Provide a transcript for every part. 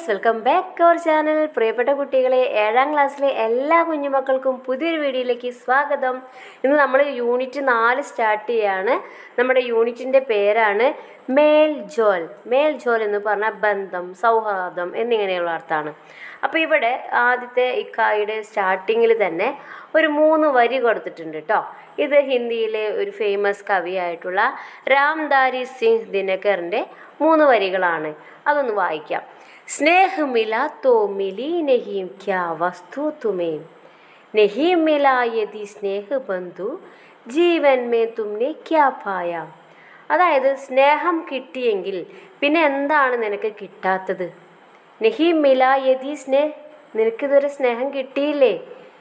guys welcome back to our channel പ്രിയപ്പെട്ട കുട്ടികളെ ഏഴാം ക്ലാസ്സിലെ എല്ലാ കുഞ്ഞുമക്കൾക്കും പുതിയൊരു വീഡിയോയിലേക്ക് സ്വാഗതം ഇന്ന് നമ്മൾ യൂണിറ്റ് നാല് സ്റ്റാർട്ട് ചെയ്യാണ് നമ്മുടെ യൂണിറ്റിൻ്റെ പേരാണ് മേൽ ജോൽ മേൽ ജോൽ എന്ന് പറഞ്ഞാൽ ബന്ധം സൗഹാർദ്ദം എന്നിങ്ങനെയുള്ള അർത്ഥമാണ് അപ്പോൾ ഇവിടെ ആദ്യത്തെ ഇക്കായുടെ സ്റ്റാർട്ടിങ്ങിൽ തന്നെ ഒരു മൂന്ന് വരി കൊടുത്തിട്ടുണ്ട് കേട്ടോ ഇത് ഹിന്ദിയിലെ ഒരു ഫേമസ് കവിയായിട്ടുള്ള രാംദാരി സിംഗ് ദിനകറിൻ്റെ മൂന്ന് വരികളാണ് അതൊന്ന് വായിക്കാം स्नेह मिला तो मिली नहीं क्या वस्तु तुम्हें नहीं मिला यदि स्नेह बंधु ജീവൻ മേ തുമ്നെ ക്യാ പായ അതായത് സ്നേഹം കിട്ടിയെങ്കിൽ പിന്നെ എന്താണ് നിനക്ക് കിട്ടാത്തത് നെഹി മില യതി സ്നേഹ് നിനക്കിതുവരെ സ്നേഹം കിട്ടിയില്ലേ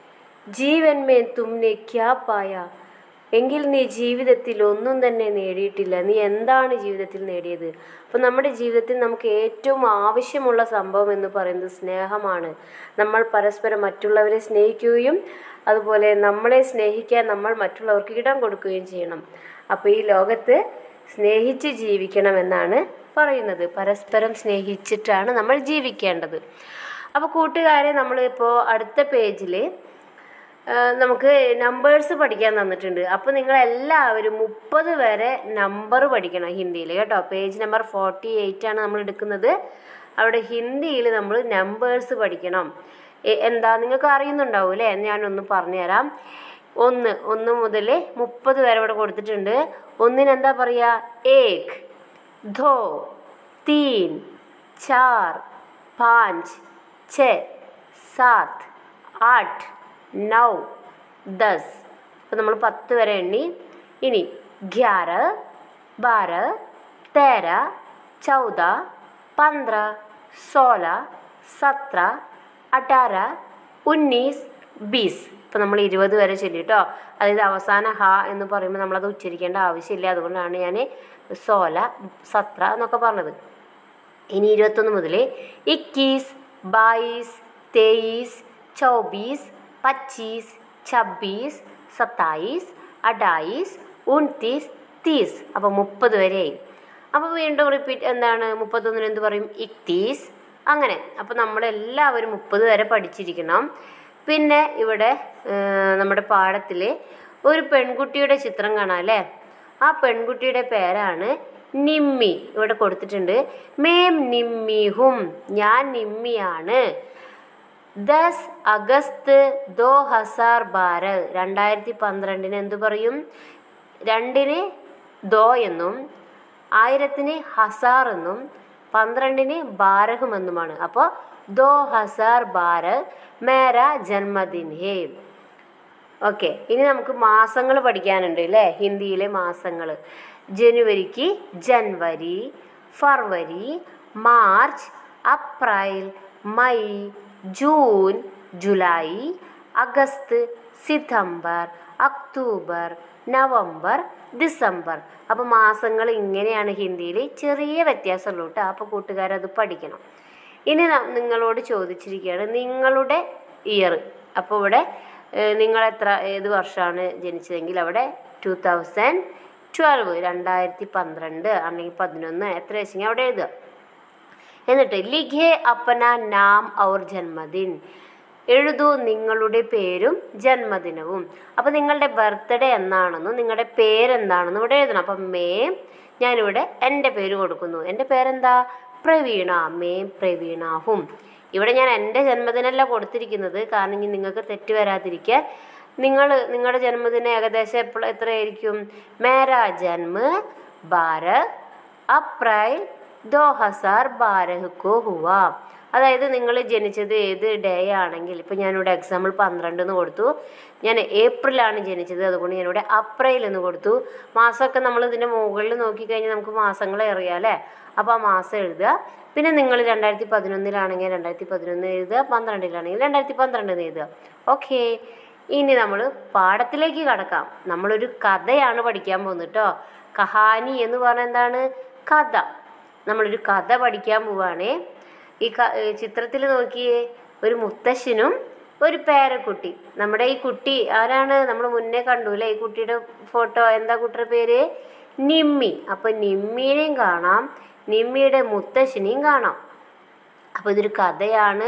ജീവൻ മേ തുമ്നെ ക്യാ പായ എങ്കിൽ നീ ജീവിതത്തിൽ ഒന്നും തന്നെ നേടിയിട്ടില്ല നീ എന്താണ് ജീവിതത്തിൽ നേടിയത് അപ്പോൾ നമ്മുടെ ജീവിതത്തിൽ നമുക്ക് ഏറ്റവും ആവശ്യമുള്ള സംഭവം എന്ന് പറയുന്നത് സ്നേഹമാണ് നമ്മൾ പരസ്പരം മറ്റുള്ളവരെ സ്നേഹിക്കുകയും അതുപോലെ നമ്മളെ സ്നേഹിക്കാൻ നമ്മൾ മറ്റുള്ളവർക്ക് ഇടം കൊടുക്കുകയും ചെയ്യണം അപ്പോൾ ഈ ലോകത്ത് സ്നേഹിച്ച് ജീവിക്കണമെന്നാണ് പറയുന്നത് പരസ്പരം സ്നേഹിച്ചിട്ടാണ് നമ്മൾ ജീവിക്കേണ്ടത് അപ്പോൾ കൂട്ടുകാരെ നമ്മളിപ്പോൾ അടുത്ത പേജിൽ നമുക്ക് നമ്പേഴ്സ് പഠിക്കാൻ തന്നിട്ടുണ്ട് അപ്പോൾ നിങ്ങൾ എല്ലാവരും മുപ്പത് വരെ നമ്പർ പഠിക്കണം ഹിന്ദിയിൽ കേട്ടോ പേജ് നമ്പർ ഫോർട്ടി എയ്റ്റ് ആണ് നമ്മൾ എടുക്കുന്നത് അവിടെ ഹിന്ദിയിൽ നമ്മൾ നമ്പേഴ്സ് പഠിക്കണം എ- എന്താ നിങ്ങൾക്ക് അറിയുന്നുണ്ടാവും അല്ലേ ഞാനൊന്ന് പറഞ്ഞുതരാം ഒന്ന് ഒന്ന് മുതൽ മുപ്പത് വരെ ഇവിടെ കൊടുത്തിട്ടുണ്ട് ഒന്നിന് എന്താ പറയുക ഏക് ധോ തീൻ ചാർ പാഞ്ച് ഛ സാത്ത് ആട്ട് നൗ ദസ് അപ്പോൾ നമ്മൾ പത്ത് വരെ എണ്ണി ഇനി ഗ്യാര ബാര തേര ചൗദ പന്ത്ര സോല സത്ര അട്ടാര ഉന്നീസ് ബീസ് ഇപ്പം നമ്മൾ ഇരുപത് വരെ ചൊല്ലി കേട്ടോ അതായത് അവസാന ഹ എന്ന് പറയുമ്പോൾ നമ്മളത് ഉച്ചരിക്കേണ്ട ആവശ്യമില്ല അതുകൊണ്ടാണ് ഞാൻ സോല സത്ര എന്നൊക്കെ പറഞ്ഞത് ഇനി ഇരുപത്തൊന്ന് മുതൽ ഇക്കീസ് ബായിസ് തേയിസ് ചൗബീസ് പച്ചീസ് ഛബ്ബീസ് സത്തായിസ് അഡായിസ് ഉൺതീസ് തീസ് അപ്പോൾ മുപ്പത് വരെയായി അപ്പോൾ വീണ്ടും റിപ്പീറ്റ് എന്താണ് മുപ്പത്തൊന്നിന് എന്ത് പറയും ഇക്തീസ് അങ്ങനെ അപ്പോൾ നമ്മളെല്ലാവരും മുപ്പത് വരെ പഠിച്ചിരിക്കണം പിന്നെ ഇവിടെ ആ, നമ്മുടെ പാഠത്തിൽ ഒരു പെൺകുട്ടിയുടെ ചിത്രം കാണാം അല്ലേ ആ പെൺകുട്ടിയുടെ പേരാണ് നിമ്മി ഇവിടെ കൊടുത്തിട്ടുണ്ട് മേം നിമ്മി ഹും ഞാൻ നിമ്മിയാണ് ദസ് അഗസ്റ്റ് ദോ ഹസാർ ബാര് രണ്ടായിരത്തി പന്ത്രണ്ടിന് എന്തു പറയും രണ്ടിന് ദോ എന്നും ആയിരത്തിന് ഹസാർ എന്നും പന്ത്രണ്ടിന് ബാരഹും എന്നുമാണ് അപ്പോൾ ദോ ഹസാർ ബാര് മേര ജന്മദിൻ ഹേ ഓക്കെ ഇനി നമുക്ക് മാസങ്ങൾ പഠിക്കാനുണ്ട് അല്ലേ ഹിന്ദിയിലെ മാസങ്ങൾ ജനുവരിക്ക് ജനുവരി ഫർവരി മാർച്ച് അപ്രിൽ മെയ് ജൂൺ ജൂലൈ അഗസ്റ്റ് സിതംബർ അക്ടോബർ നവംബർ ഡിസംബർ അപ്പോൾ മാസങ്ങൾ ഇങ്ങനെയാണ് ഹിന്ദിയിൽ ചെറിയ വ്യത്യാസമുള്ളൂ കേട്ടോ അപ്പോൾ കൂട്ടുകാരത് പഠിക്കണം ഇനി ന- നിങ്ങളോട് ചോദിച്ചിരിക്കുകയാണ് നിങ്ങളുടെ ഇയർ അപ്പോൾ ഇവിടെ ഏഹ്, നിങ്ങൾ എത്ര ഏത് വർഷമാണ് ജനിച്ചതെങ്കിൽ അവിടെ ടു തൗസൻഡ് ട്വൽവ് രണ്ടായിരത്തി പന്ത്രണ്ട് അല്ലെങ്കിൽ പതിനൊന്ന് എത്ര വെച്ചെങ്കിൽ അവിടെ എഴുതുക എന്നിട്ട് ലിഖേ അപ്പന നാം ഔർ ജന്മദിൻ എഴുതൂ നിങ്ങളുടെ പേരും ജന്മദിനവും അപ്പോൾ നിങ്ങളുടെ ബർത്ത്ഡേ എന്നാണെന്നും നിങ്ങളുടെ പേരെന്താണെന്നും ഇവിടെ എഴുതണം അപ്പം മേ ഞാനിവിടെ എൻ്റെ പേര് കൊടുക്കുന്നു എൻ്റെ പേരെന്താ പ്രവീണ മേ പ്രവീണാഹും ഇവിടെ ഞാൻ എൻ്റെ ജന്മദിനമല്ല കൊടുത്തിരിക്കുന്നത് കാരണം ഇനി നിങ്ങൾക്ക് തെറ്റ് വരാതിരിക്കാൻ നിങ്ങൾ നിങ്ങളുടെ ജന്മദിനം ഏകദേശം എപ്പോൾ എത്രയായിരിക്കും മേരാ ജന്മ ബാര അപ്രൈൽ ദോ ഹസാർ ബാരഹ് കോ ഹുവ അതായത് നിങ്ങൾ ജനിച്ചത് ഏത് ഡേ ആണെങ്കിൽ ഇപ്പം ഞാനിവിടെ എക്സാമ്പിൾ പന്ത്രണ്ട് എന്ന് കൊടുത്തു ഞാൻ ഏപ്രിലാണ് ജനിച്ചത് അതുകൊണ്ട് ഞാനിവിടെ അപ്രൈൽ എന്ന് കൊടുത്തു മാസമൊക്കെ നമ്മൾ ഇതിൻ്റെ മുകളിൽ നോക്കിക്കഴിഞ്ഞാൽ നമുക്ക് മാസങ്ങളെ അറിയാം അല്ലേ അപ്പോൾ ആ മാസം എഴുതുക പിന്നെ നിങ്ങൾ രണ്ടായിരത്തി പതിനൊന്നിലാണെങ്കിൽ രണ്ടായിരത്തി പതിനൊന്ന് എഴുതുക പന്ത്രണ്ടിലാണെങ്കിൽ രണ്ടായിരത്തി പന്ത്രണ്ട് എന്ന് എഴുതുക ഓക്കെ ഇനി നമ്മൾ പാഠത്തിലേക്ക് കടക്കാം നമ്മളൊരു കഥയാണ് പഠിക്കാൻ പോകുന്നത് കേട്ടോ കഹാനി എന്ന് പറഞ്ഞാൽ എന്താണ് കഥ നമ്മളൊരു കഥ പഠിക്കാൻ പോവാണേ ഈ ക ചിത്രത്തിൽ നോക്കിയേ ഒരു മുത്തശ്ശനും ഒരു പേരക്കുട്ടി നമ്മുടെ ഈ കുട്ടി ആരാണ് നമ്മൾ മുന്നേ കണ്ടു അല്ലേ ഈ കുട്ടിയുടെ ഫോട്ടോ എന്താ കുട്ടിയുടെ പേര് നിമ്മി അപ്പോൾ നിമ്മീനെയും കാണാം നിമ്മിയുടെ മുത്തശ്ശനെയും കാണാം അപ്പോൾ ഇതൊരു കഥയാണ്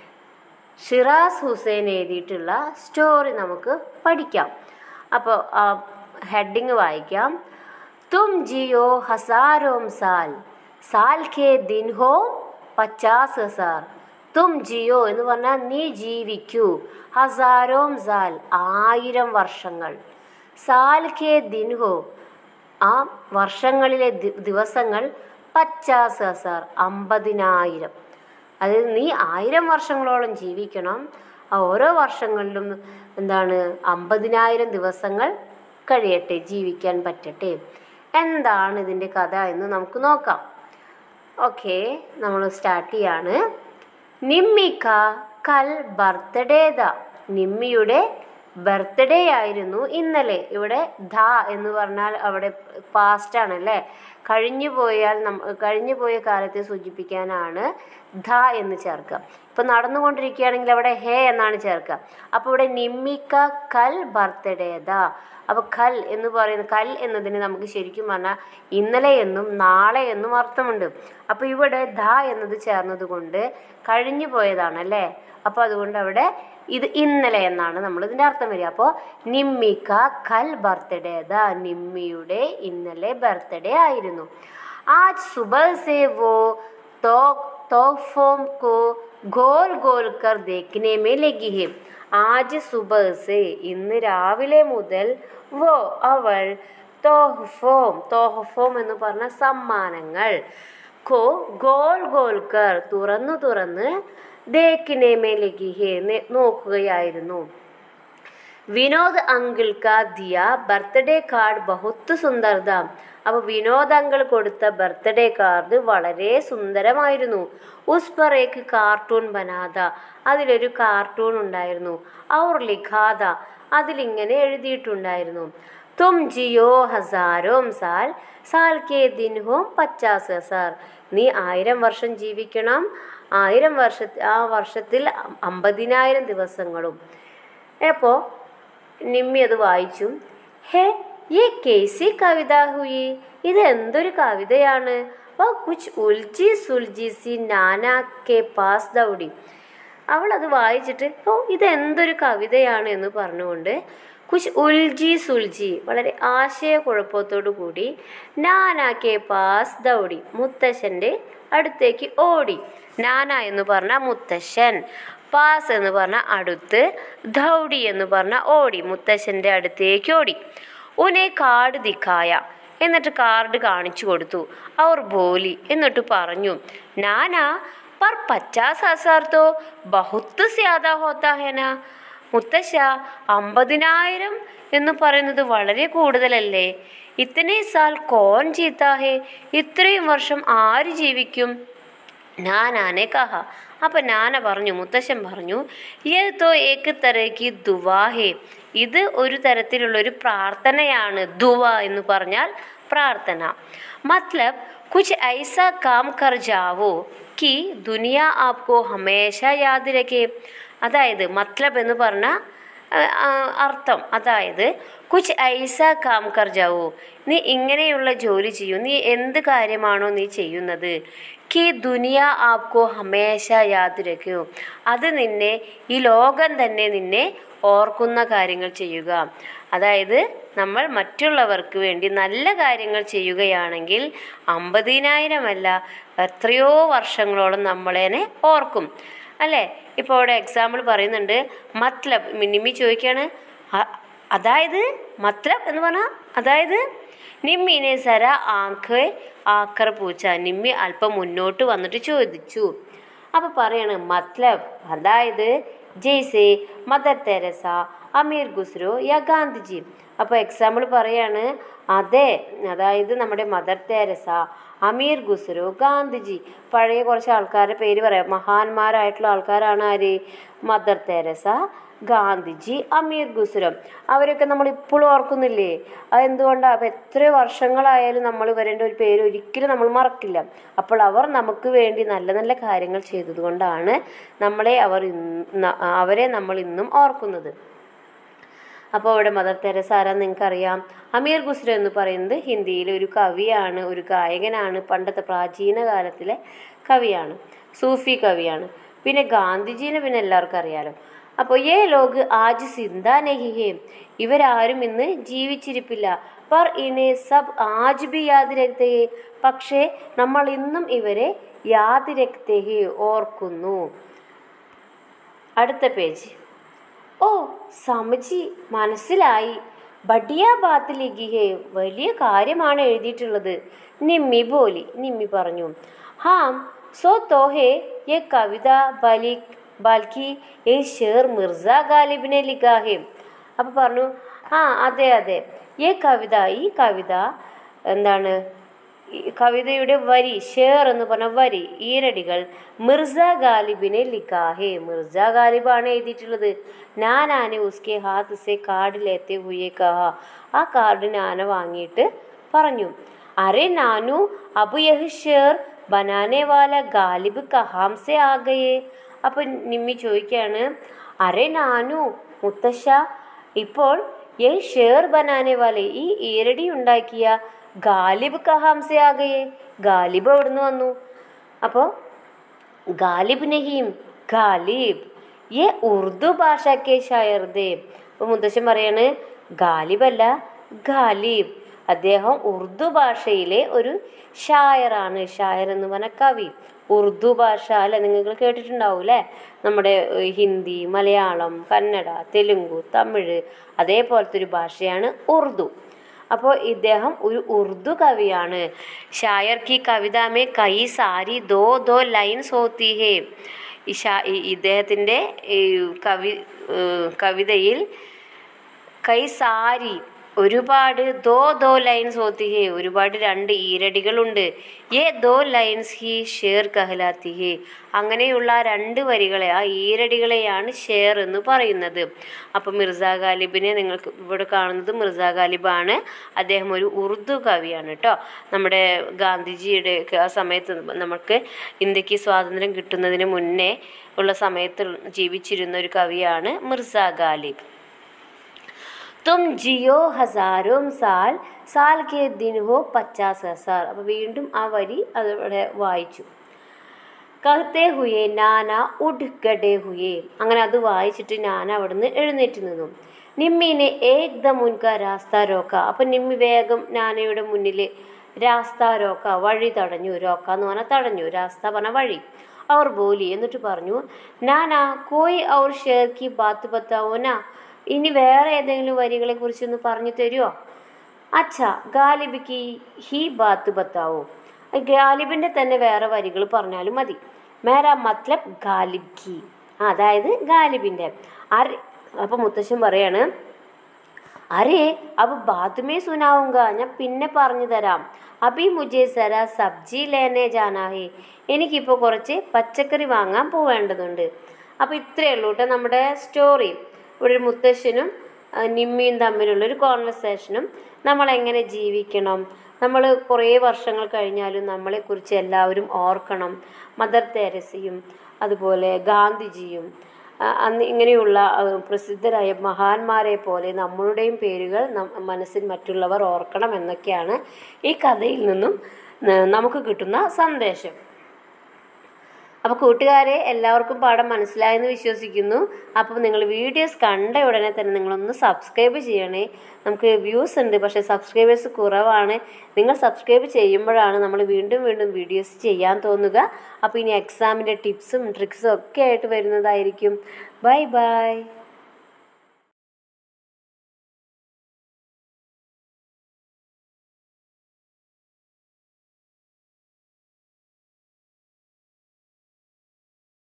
ഷിറാസ് ഹുസൈൻ എഴുതിയിട്ടുള്ള സ്റ്റോറി നമുക്ക് പഠിക്കാം അപ്പോൾ ഹെഡിങ് വായിക്കാം തും ജിയോ ഹസാരോം സാൽ സാൽ കെ ദിൻ ഹോ പച്ചാസ് ഹസാർ തും ജിയോ എന്ന് പറഞ്ഞാൽ നീ ജീവിക്കൂ ഹസാരോം സാൽ ആയിരം വർഷങ്ങൾ സാൽ കെ ദിൻ ഹോ ആ വർഷങ്ങളിലെ ദി- ദിവസങ്ങൾ പച്ചാസ് ഹസാർ അമ്പതിനായിരം അതായത് നീ ആയിരം വർഷങ്ങളോളം ജീവിക്കണം ആ ഓരോ വർഷങ്ങളിലും എന്താണ് അമ്പതിനായിരം ദിവസങ്ങൾ കഴിയട്ടെ ജീവിക്കാൻ പറ്റട്ടെ എന്താണ് ഇതിൻ്റെ കഥ എന്ന് നമുക്ക് നോക്കാം ഓക്കെ നമ്മൾ സ്റ്റാർട്ട് ചെയ്യാണ് നിമ്മിക്ക കൽ ബർത്ത്ഡേത നിമ്മിയുടെ ബർത്ത്ഡേ ആയിരുന്നു ഇന്നലെ ഇവിടെ ധ എന്ന് പറഞ്ഞാൽ അവിടെ പാസ്റ്റ് ആണല്ലേ കഴിഞ്ഞു പോയാൽ നമ്മ കഴിഞ്ഞു പോയ കാലത്തെ സൂചിപ്പിക്കാനാണ് ധ എന്ന് ചേർക്കുക ഇപ്പം നടന്നുകൊണ്ടിരിക്കുകയാണെങ്കിൽ അവിടെ ഹേ എന്നാണ് ചേർക്കുക അപ്പോൾ ഇവിടെ നിമ്മിക്ക കൽ ബർത്ത്ഡേ ദ അപ്പോൾ കൽ എന്ന് പറയുന്ന കൽ എന്നതിന് നമുക്ക് ശരിക്കും പറഞ്ഞാൽ ഇന്നലെ എന്നും നാളെ എന്നും അർത്ഥമുണ്ട് അപ്പോൾ ഇവിടെ ധ എന്നത് ചേർന്നത് കൊണ്ട് കഴിഞ്ഞു പോയതാണ് അല്ലേ അപ്പോൾ അതുകൊണ്ട് അവിടെ ഇത് ഇന്നലെ എന്നാണ് നമ്മൾ ഇതിൻ്റെ അർത്ഥം വരിക അപ്പോൾ നിമ്മിക്ക കൽ ബർത്ത്ഡേ ദ നിമ്മിയുടെ ഇന്നലെ ബർത്ത്ഡേ ആയിരുന്നു ആജ് സുബഹ സേ വോ तो तोहफों को गोल गोल कर देखने में लगी है ആജ് സുബഹ് ഇന്ന് രാവിലെ മുതൽ വോ അവൾ തോഹ്ഫോം തോഹ്ഫോം എന്ന് പറഞ്ഞ സമ്മാനങ്ങൾ കോ ഗോൽ ഗോൽക്കർ തുറന്നു തുറന്ന് ദേക്കിനെ മേലേക്ക് നോക്കുകയായിരുന്നു വിനോദ് അങ്കിൾ കാ ദിയ ബർത്ത്ഡേ കാർഡ് ബഹുത്ത് സുന്ദർദ അപ്പോൾ വിനോദ് അങ്കിൾ കൊടുത്ത ബർത്ത്ഡേ കാർഡ് വളരെ സുന്ദരമായിരുന്നു ഉസ് പർ ഏക്ക് കാർട്ടൂൺ ബനാദ അതിലൊരു കാർട്ടൂൺ ഉണ്ടായിരുന്നു ഔർ ലിഖാദ അതിലിങ്ങനെ എഴുതിയിട്ടുണ്ടായിരുന്നു തും ജിയോ ഹസാരോം സാൽ സാൽ കെ ദിൻ ഹോം പച്ചാസ് ഹസാർ നീ ആയിരം വർഷം ജീവിക്കണം ആയിരം വർഷ ആ വർഷത്തിൽ അമ്പതിനായിരം ദിവസങ്ങളും അപ്പോൾ നിമ്മി അത് വായിച്ചു ഹേ ഈ കേസി കവിത ഹുയി ഇത് എന്തൊരു കവിതയാണ് ഓ കുച്ച് ഉൽജി സുൽജി സി നാനാ കെ പാസ് ദൗഡി അവൾ അത് വായിച്ചിട്ട് ഓ ഇത് എന്തൊരു കവിതയാണ് എന്ന് പറഞ്ഞുകൊണ്ട് കുച്ച് ഉൽജി സുൽജി വളരെ ആശയക്കുഴപ്പത്തോടു കൂടി നാനാ കെ പാസ് ദൗഡി മുത്തശ്ശൻ്റെ അടുത്തേക്ക് ഓടി നാന എന്ന് പറഞ്ഞാൽ മുത്തശ്ശൻ പാസ് എന്ന് പറഞ്ഞാൽ അടുത്ത് ധൗഡി എന്ന് പറഞ്ഞാൽ ഓടി മുത്തശ്ശൻ്റെ അടുത്തേക്ക് ഓടി ഉനെ കാർഡ് ദിക്കായ എന്നിട്ട് കാർഡ് കാണിച്ചു കൊടുത്തു അവർ ബോലി എന്നിട്ട് പറഞ്ഞു നാനാ പർ പച്ചാസ് ഹസാർ തോ ബഹുത്ത് സ്യാദാ ഹോത്താ ഹേന മുത്തശ്ശ അമ്പതിനായിരം എന്ന് പറയുന്നത് വളരെ കൂടുതലല്ലേ ഇത്തനെ സാൽ കോൺ ജീത്താ ഹേ ഇത്രയും വർഷം ആര് ജീവിക്കും നാനാനെ കഹ അപ്പം നാന പറഞ്ഞു മുത്തശ്ശൻ പറഞ്ഞു യേ തോ ഏക്ക് തരക്ക് ദുവാഹേ ഇത് ഒരു തരത്തിലുള്ള ഒരു പ്രാർത്ഥനയാണ് ദുവ എന്ന് പറഞ്ഞാൽ പ്രാർത്ഥന മത്ലബ് കുച്ച് ഐസ കാം കർ ജാവോ കി ദുനിയ ആപ്കോ ഹമേശ യാദ് രഖേ അതായത് മത്ലബ് എന്ന് പറഞ്ഞാൽ അർത്ഥം അതായത് കുച്ച് ഐസ കാം കർ ജാവോ നീ ഇങ്ങനെയുള്ള ജോലി ചെയ്യൂ നീ എന്ത് കാര്യമാണോ നീ ചെയ്യുന്നത് കി ദുനിയ ആപ്കോ ഹമേശ യാദ് രഖ്യോ അത് നിന്നെ ഈ ലോകം തന്നെ നിന്നെ ഓർക്കുന്ന കാര്യങ്ങൾ ചെയ്യുക അതായത് നമ്മൾ മറ്റുള്ളവർക്ക് വേണ്ടി നല്ല കാര്യങ്ങൾ ചെയ്യുകയാണെങ്കിൽ അമ്പതിനായിരമല്ല എത്രയോ വർഷങ്ങളോളം നമ്മളേനെ ഓർക്കും അല്ലേ ഇപ്പോൾ അവിടെ എക്സാമ്പിൾ പറയുന്നുണ്ട് മത്ലബ് മിനിമി ചോദിക്കുകയാണ് "അ- അതായത് മത്ലബ് എന്ന് പറഞ്ഞാൽ അതായത് നിമ്മിനെ സര ആഖ് ആക്കർ പൂച്ച നിമ്മി അല്പം മുന്നോട്ട് വന്നിട്ട് ചോദിച്ചു അപ്പോൾ പറയാണ് മത്ലബ് അതായത് ജയ്സെ മദർ തെരസ അമീർ ഖുസ്രോ യാ ഗാന്ധിജി അപ്പോൾ എക്സാമ്പിൾ പറയാണ് അതെ അതായത് നമ്മുടെ മദർ തെരസ അമീർ ഖുസ്രോ ഗാന്ധിജി പഴയ കുറച്ച് ആൾക്കാരുടെ പേര് പറയാം മഹാന്മാരായിട്ടുള്ള ആൾക്കാരാണ് ആര് മദർ തെരസ ഗാന്ധിജി അമീർ ഖുസ്രോ അവരൊക്കെ നമ്മൾ ഇപ്പോഴും ഓർക്കുന്നില്ലേ അതെന്തുകൊണ്ടാണ് അപ്പം എത്ര വർഷങ്ങളായാലും നമ്മൾ വരേണ്ട ഒരു പേര് ഒരിക്കലും നമ്മൾ മറക്കില്ല അപ്പോൾ അവർ നമുക്ക് വേണ്ടി നല്ല നല്ല കാര്യങ്ങൾ ചെയ്തതുകൊണ്ടാണ് നമ്മളെ അവർ ഇന്ന് അവരെ നമ്മൾ ഇന്നും ഓർക്കുന്നത് അപ്പോൾ അവിടെ മദർ തെരേസ ആരാന്ന് നിങ്ങൾക്കറിയാം അമീർ ഖുസ്രു എന്ന് പറയുന്നത് ഹിന്ദിയിലെ ഒരു കവിയാണ് ഒരു ഗായകനാണ് പണ്ടത്തെ പ്രാചീന കാലത്തിലെ കവിയാണ് സൂഫി കവിയാണ് പിന്നെ ഗാന്ധിജീനെ പിന്നെ എല്ലാവർക്കും അറിയാലോ അപ്പോൾ ഏ ലോഗ് ആജ് സിന്ദാ നഹി ഹേ ഇവരാരും ഇന്ന് ജീവിച്ചിരിപ്പില്ല പർ ഇനെ സബ് ആജ് ബി യാദ് രഖ്തേ ഹേ പക്ഷേ നമ്മൾ ഇന്നും ഇവരെ യാദ് രഖ്തേ ഹേ ഓർക്കുന്നു അടുത്ത പേജ് ഓ സമജി മനസ്സിലായി ബഡിയ ബാത്ത് ലിഖിഹേ വലിയ കാര്യമാണ് എഴുതിയിട്ടുള്ളത് നിമ്മി ബോലി നിമ്മി പറഞ്ഞു ഹാം സോ തോഹേ യെ കവിത ബലിക് ബാൽക്കി ഏ ഷേർ മിർസ ഗാലിബിനെ ലിഖാഹേ അപ്പോൾ പറഞ്ഞു ആ അതെ അതെ ഈ കവിത ഈ കവിത എന്താണ് ഈ കവിതയുടെ വരി ഷേർ എന്ന് പറഞ്ഞ വരി ഈരടികൾ മിർസ ഗാലിബിനെ ലിഖാഹേ മിർസ ഗാലിബാണ് എഴുതിയിട്ടുള്ളത് നാനാനെ ഉസ്കെ ഹാത്ത് സെ കാർഡ് ലേത്തെ ഹുയെ കഹ ആ കാർഡ് നാന വാങ്ങിയിട്ട് പറഞ്ഞു അരെ നാനു അബ് യഹ് ഷേർ ബനാനെ വാല ഗാലിബ് കഹാം സെ ആ ഗയേ അപ്പം നിമ്മി ചോദിക്കുകയാണ് അരെ നാനു മുത്തശ്ശ ഇപ്പോൾ ഈ ഷേർ ബനാനെ വാലെ ഈ ഈരടി ഉണ്ടാക്കിയ ഗാലിബ് കഹാംസെ ആകയെ ഗാലിബ് എവിടുന്ന് വന്നു അപ്പോൾ ഗാലിബ് നഹീം ഗാലിബ് ये ഉറുദു ഭാഷ കെ ഷായർ ദേ അപ്പോൾ മുത്തശ്ശൻ പറയാണ് ഗാലിബല്ല ഗാലിബ് അദ്ദേഹം ഉറുദു ഭാഷയിലെ ഒരു ഷായറാണ് ഷായർ എന്ന് പറഞ്ഞ കവി ഉറുദു ഭാഷ അല്ലെ നിങ്ങൾ കേട്ടിട്ടുണ്ടാവും അല്ലേ നമ്മുടെ ഏഹ്, ഹിന്ദി മലയാളം കന്നഡ തെലുങ്കു തമിഴ് അതേപോലത്തെ ഒരു ഭാഷയാണ് ഉറുദു അപ്പോൾ ഇദ്ദേഹം ഒരു ഉറുദു കവിയാണ് ഷായർ കി കവിത മേ കൈ സാരി ദോ ദോ ലൈൻസ് ഹോത്തി ഹേ ഈ ഷാ ഈ- ഇദ്ദേഹത്തിൻ്റെ ഈ കവി ഏഹ് കവിതയിൽ കൈ സാരി ഒരുപാട് ദോ ദോ ലൈൻസ് ഹോത്തി ഹേ ഒരുപാട് രണ്ട് ഈരടികളുണ്ട് ഏ ദോ ലൈൻസ് ഹി ഷേർ കഹലാത്തി ഹേ അങ്ങനെയുള്ള ആ രണ്ട് വരികളെ ആ ഈരടികളെയാണ് ഷേർ എന്ന് പറയുന്നത് അപ്പം മിർസ ഗാലിബിനെ നിങ്ങൾക്ക് ഇവിടെ കാണുന്നത് മിർസ ഗാലിബാണ് അദ്ദേഹം ഒരു ഉറുദു കവിയാണ് കേട്ടോ നമ്മുടെ ഗാന്ധിജിയുടെ ഒക്കെ ആ സമയത്ത് നമുക്ക് ഇന്ത്യക്ക് സ്വാതന്ത്ര്യം കിട്ടുന്നതിന് മുന്നേ ഉള്ള സമയത്ത് ജീവിച്ചിരുന്ന ഒരു കവിയാണ് മിർസ ഗാലിബ് തും ജിയോ ഹസാരോം സാൽ സാൽ കെ ദിൻ ഹോ പച്ചാസ് ഹസാർ അപ്പോൾ വീണ്ടും ആ വരി അതവിടെ വായിച്ചു കഹത്തെ ഹുയേ നാന ഉഡ് ഗഡേ ഹുയേ അങ്ങനെ അത് വായിച്ചിട്ട് ഞാൻ അവിടുന്ന് എഴുന്നേറ്റ് നിന്നു നിമ്മീനെ ഏകദം ഉൻക രാസ്ത രോക്ക അപ്പം നിമ്മി വേഗം നാനയുടെ മുന്നിൽ രാസ്ത രോക്ക വഴി തടഞ്ഞു രോക്ക എന്ന് പറഞ്ഞാൽ തടഞ്ഞു രാസ്ത പറഞ്ഞ വഴി അവർ ബോലി എന്നിട്ട് പറഞ്ഞു നാനാ കോയി ഔർ ഷേർ കി ബാത്ത് ബത്താവോ നാ ഇനി വേറെ ഏതെങ്കിലും വരികളെ കുറിച്ചൊന്ന് പറഞ്ഞു തരുമോ അച്ഛാ ഗാലിബിക്ക് ഹി ബാത്ത് ബത്താവോ ഗാലിബിൻ്റെ തന്നെ വേറെ വരികൾ പറഞ്ഞാലും മതി മേരാ മത്ലബ് ഗാലിബ് കി അതായത് ഗാലിബിൻ്റെ അരെ അപ്പം മുത്തശ്ശൻ പറയാണ് അരേ അബ് ബാദ്മേ സുനാവുങ്ക ഞാൻ പിന്നെ പറഞ്ഞു തരാം അബി മുജെ സര സബ്ജി ലേനെ ജാനാ ഹേ എനിക്കിപ്പോൾ കുറച്ച് പച്ചക്കറി വാങ്ങാൻ പോവേണ്ടതുണ്ട് അപ്പോൾ ഇത്രയേ ഉള്ളൂ കേട്ടോ നമ്മുടെ സ്റ്റോറി ഇവിടെ ഒരു മുത്തശ്ശനും ആ, നിമ്മിയും തമ്മിലുള്ളൊരു കോൺവെർസേഷനും നമ്മൾ എങ്ങനെ ജീവിക്കണം നമ്മൾ കുറേ വർഷങ്ങൾ കഴിഞ്ഞാലും നമ്മളെക്കുറിച്ച് എല്ലാവരും ഓർക്കണം മദർ തെരേസയും അതുപോലെ ഗാന്ധിജിയും ആ, അന്ന് ഇങ്ങനെയുള്ള ആ, പ്രസിദ്ധരായ മഹാന്മാരെ പോലെ നമ്മളുടെയും പേരുകൾ നം- മനസ്സിൽ മറ്റുള്ളവർ ഓർക്കണം എന്നൊക്കെയാണ് ഈ കഥയിൽ നിന്നും ന- നമുക്ക് കിട്ടുന്ന സന്ദേശം അപ്പോൾ കൂട്ടുകാരെ എല്ലാവർക്കും പാഠം മനസ്സിലായെന്ന് വിശ്വസിക്കുന്നു അപ്പോൾ നിങ്ങൾ വീഡിയോസ് കണ്ട ഉടനെ തന്നെ നിങ്ങളൊന്ന് സബ്സ്ക്രൈബ് ചെയ്യണേ നമുക്ക് വ്യൂസ് ഉണ്ട് പക്ഷേ സബ്സ്ക്രൈബേഴ്സ് കുറവാണ് നിങ്ങൾ സബ്സ്ക്രൈബ് ചെയ്യുമ്പോഴാണ് നമ്മൾ വീണ്ടും വീണ്ടും വീഡിയോസ് ചെയ്യാൻ തോന്നുക അപ്പോൾ ഇനി എക്സാമിൻ്റെ ടിപ്സും ട്രിക്സും ഒക്കെ ആയിട്ട് വരുന്നതായിരിക്കും ബൈ ബൈ